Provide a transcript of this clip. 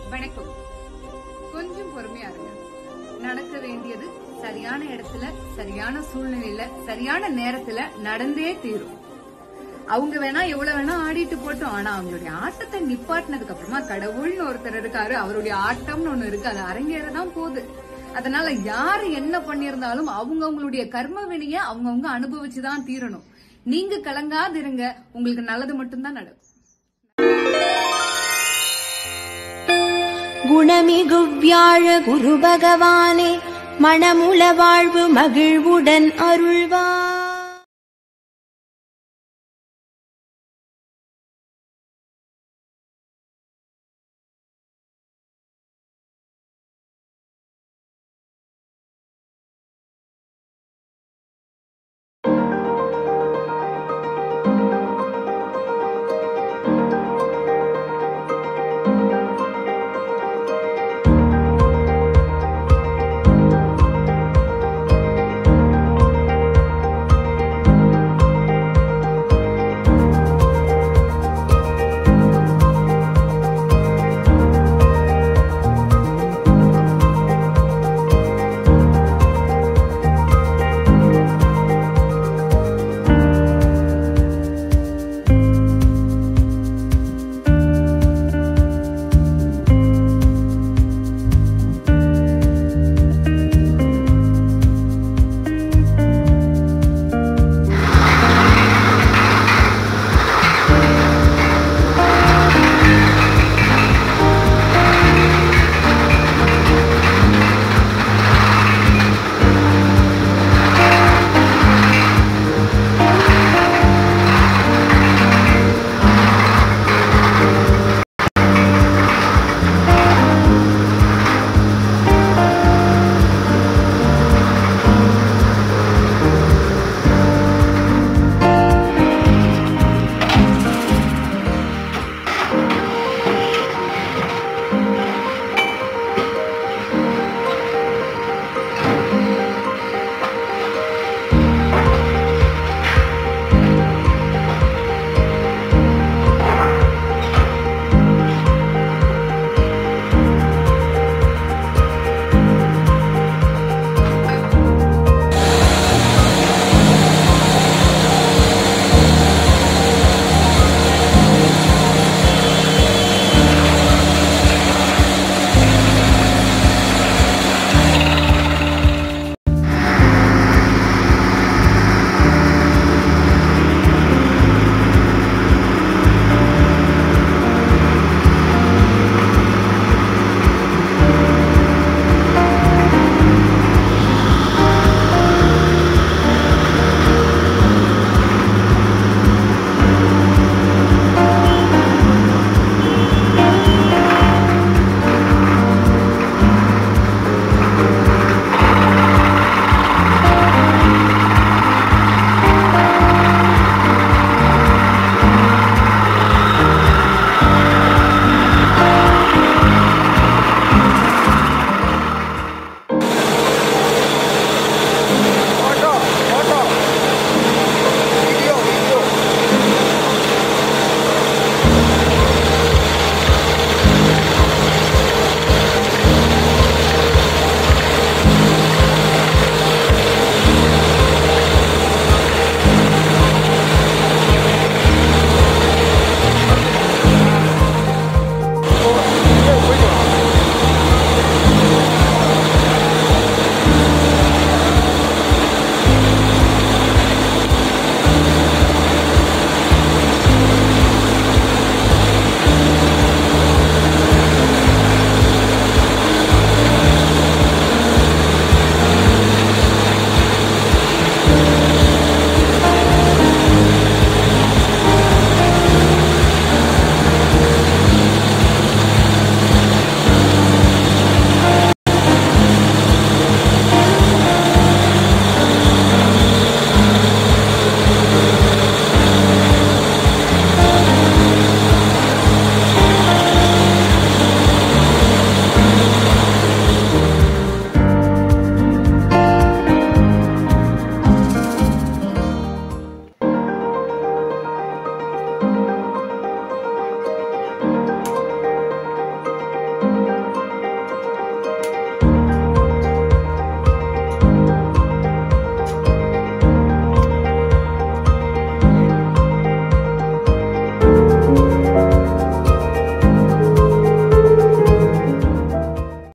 வணக்கம் கொஞ்சம் பொறுமையா இருங்க நடக்க வேண்டியது சரியான இடத்துல சரியான சூழ்நிலையில சரியான நேரத்துல நடந்தே தீரும் அவங்க வேணா எவ்வளவு வேணா ஆடிட்டு போட்டோம் ஆனா அவங்களுடைய ஆட்டத்தை நிப்பாட்டினதுக்கு அப்புறமா கடவுள்னு ஒருத்தர் இருக்காரு அவருடைய ஆட்டம்னு ஒண்ணு இருக்கு அது அரங்கேறதான் போகுது அதனால யாரு என்ன பண்ணியிருந்தாலும் அவங்க அவங்களுடைய கர்ம வினைய அவங்கவுங்க அனுபவிச்சுதான் தீரணும் நீங்க கலங்காதிருங்க உங்களுக்கு நல்லது மட்டும்தான் நடக்கும் குணமிகு வியாழ குரு பகவானே மணமுல வாழ்வு மகிழ்வுடன் அருள்வார்